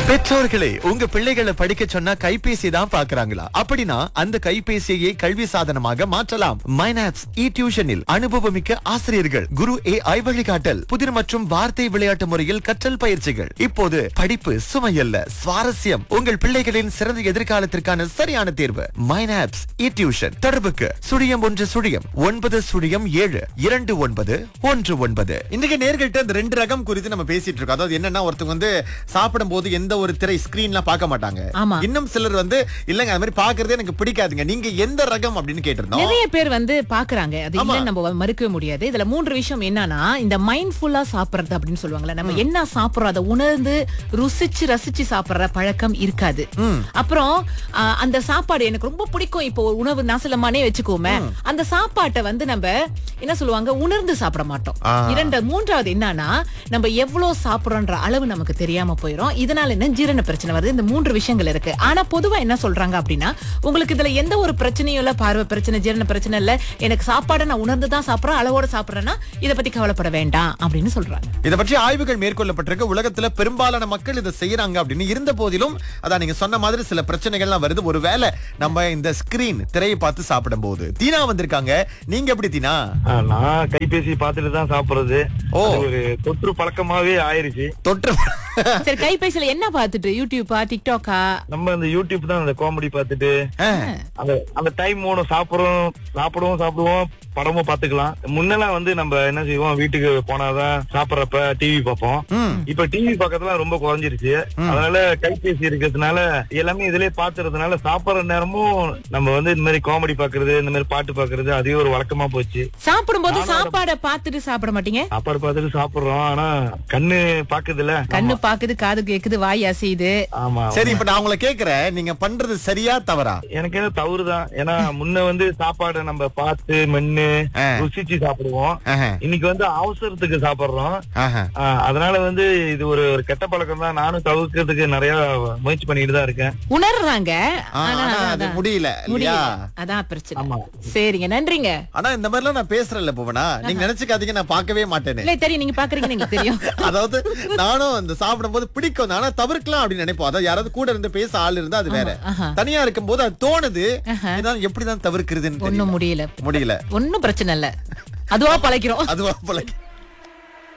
பெற்றோர்களே உங்க பிள்ளைகளை படிக்க சொன்னா கைபேசி தான் பாக்குறாங்களா அப்படின்னா அந்த கைபேசியை கல்வி சாதனமாக மாற்றலாம் மைனாப்ஸ் இ டியூஷனில் அனுபவமிக்க ஆசிரியர்கள் குரு ஏ ஐ வழிகாட்டல் புதிர் மற்றும் வார்த்தை விளையாட்டு முறையில் கற்றல் பயிற்சிகள் இப்போது படிப்பு சுமையல்ல சுவாரஸ்யம் உங்கள் பிள்ளைகளின் சிறந்த எதிர்காலத்திற்கான சரியான தேர்வு மைனாப்ஸ் இ டியூஷன் தொடர்புக்கு சுழியம் ஒன்று சுழியம் ஒன்பது சுழியம் ஏழு இரண்டு ஒன்பது ஒன்று ஒன்பது இன்றைக்கு நேர்கள்ட்ட இந்த ரெண்டு ரகம் குறித்து நம்ம பேசிட்டு இருக்கோம் அதாவது என்னன்னா ஒருத்தவங்க வந்து சாப்பிடும் போது எந்த ஒரு திரை ஸ்கிரீன்லாம் பார்க்க மாட்டாங்க ஆமா. இன்னும் சிலர் வந்து இல்லங்க அது மாதிரி பாக்குறதே எனக்கு பிடிக்காதுங்க நீங்க எந்த ரகம் அப்படின்னு கேட்டிருந்தோம் நிறைய பேர் வந்து பாக்குறாங்க அது ஆமா. இல்ல நம்ம மறுக்கவே முடியாது இதுல மூன்று விஷயம் என்னன்னா இந்த மைண்ட்ஃபுல்லா சாப்பிடுறது அப்படின்னு சொல்லுவாங்கல்ல நம்ம என்ன சாப்பிடுறோம் அதை உணர்ந்து ருசிச்சு ரசிச்சு சாப்பிடுற பழக்கம் இருக்காது அப்புறம் ஆ, அந்த சாப்பாடு எனக்கு ரொம்ப பிடிக்கும் இப்போ ஒரு உணவு நாசலமானே வச்சுக்கோமே அந்த சாப்பாட்டை வந்து நம்ம என்ன சொல்லுவாங்க உணர்ந்து சாப்பிட மாட்டோம் ஆ. இரண்டு மூன்றாவது என்னன்னா நம்ம எவ்வளவு சாப்பிடுறோன்ற அளவு நமக்கு தெரியாம போயிடும் இதனால என்ன ஜீரண பிரச்சனை வருது இந்த மூன்று விஷயங்கள் இருக்கு ஆனா பொதுவா என்ன சொல்றாங்க அப்படின்னா உங்களுக்கு இதுல எந்த ஒரு பிரச்சனையும் இல்ல பார்வை பிரச்சனை ஜீரண பிரச்சனை இல்ல எனக்கு சாப்பாடை நான் உணர்ந்து தான் சாப்பிடுறேன் அளவோட சாப்பிடுறேன்னா இதை பத்தி கவலைப்பட வேண்டாம் அப்படின்னு சொல்றாங்க இத பற்றி ஆய்வுகள் மேற்கொள்ளப்பட்டிருக்கு உலகத்துல பெரும்பாலான மக்கள் இதை செய்யறாங்க அப்படின்னு இருந்த போதிலும் அதான் நீங்க சொன்ன மாதிரி சில பிரச்சனைகள்லாம் வருது ஒருவேளை நம்ம இந்த ஸ்கிரீன் திரையை பார்த்து சாப்பிடும் போது தீனா வந்திருக்காங்க நீங்க எப்படி தீனா ஆ, நான் கைபேசி பார்த்துட்டு தான் சாப்பிடுறது ஓ. அது ஒரு தொற்று பழக்கமாவே ஆயிருச்சு தொற்று சரி கைபேசியில என்ன பார்த்துட்டு யூடியூப்பா டிக்டாக்கா நம்ம அந்த யூடியூப் தான் அந்த காமெடி பார்த்துட்டு ஆ. அந்த அந்த டைம் ஓடும் சாப்பிடுறோம் சாப்பிடுவோம் சாப்பிடுவோம் படமும் பாத்துக்கலாம் முன்னெல்லாம் வந்து நம்ம என்ன செய்வோம் வீட்டுக்கு போனாதான் சாப்பிடுறப்ப டிவி பார்ப்போம் ம். இப்ப டிவி பார்க்கறதுலாம் ரொம்ப குறைஞ்சிருச்சு அதனால கைபேசி இருக்கிறதுனால எல்லாமே இதுலயே பாத்துறதுனால சாப்பிடுற நேரமும் நம்ம வந்து இந்த மாதிரி காமெடி பாக்குறது இந்த மாதிரி பாட்டு பாக்குறது அதே ஒரு வழக்கமா போச்சு சாப்பிடும்போது சாப்பாடை பார்த்துட்டு சாப்பிட மாட்டீங்க சாப்பாடு பார்த்துட்டு சாப்பிடுறோம் ஆனா கண்ணு பாக்குதுல கண்ணு பாக்குது காது கேக்குது வாய் அசையுது ஆமா சரி இப்ப நான் உங்களை கேக்குறேன் நீங்க பண்றது சரியா தவறா எனக்கு என்ன தவறுதான் ஏன்னா முன்ன வந்து சாப்பாடை நம்ம பார்த்து மென்னு ஆ. ருசிச்சு சாப்பிடுவோம் ஆஹா, இன்னைக்கு வந்து அவசரத்துக்கு சாப்பிடுறோம் ஆஹா. ஆ, அதனால வந்து இது ஒரு ஒரு கெட்ட பழக்கம் தான் நானும் தவிர்க்கிறதுக்கு நிறைய முயற்சி பண்ணிட்டு தான் இருக்கேன் உணர்றாங்க ஆ, ஆனா ஆனா அது அதான் முடியல இல்லையா முடியல அதான் பிரச்சனை ஆமா. சரிங்க நன்றிங்க ஆனா இந்த மாதிரிலாம் நான் பேசுறேன்ல போவனா நீங்க நினைச்சுக்காதீங்க நான் பார்க்கவே மாட்டேன்னு இல்ல தெரியும் நீங்க பாக்குறீங்கன்னு எனக்கு தெரியும் அதாவது நானும் இந்த சாப்பிடும்போது பிடிக்கும் தான். ஆனா தவிர்க்கலாம் அப்படின்னு நினைப்போம் அதாவது யாராவது கூட இருந்து பேச ஆள் இருந்தா அது வேற ஆஹா. தனியா இருக்கும் போது அது தோணுது இதான் எப்படிதான் தவிர்க்கிறதுன்னு ஒண்ணும் தெரியல. முடியல முடியல ஒண்ணும் பிரச்சனை இல்ல அதுவா பழைக்கிறோம் அதுவா பழக்கம்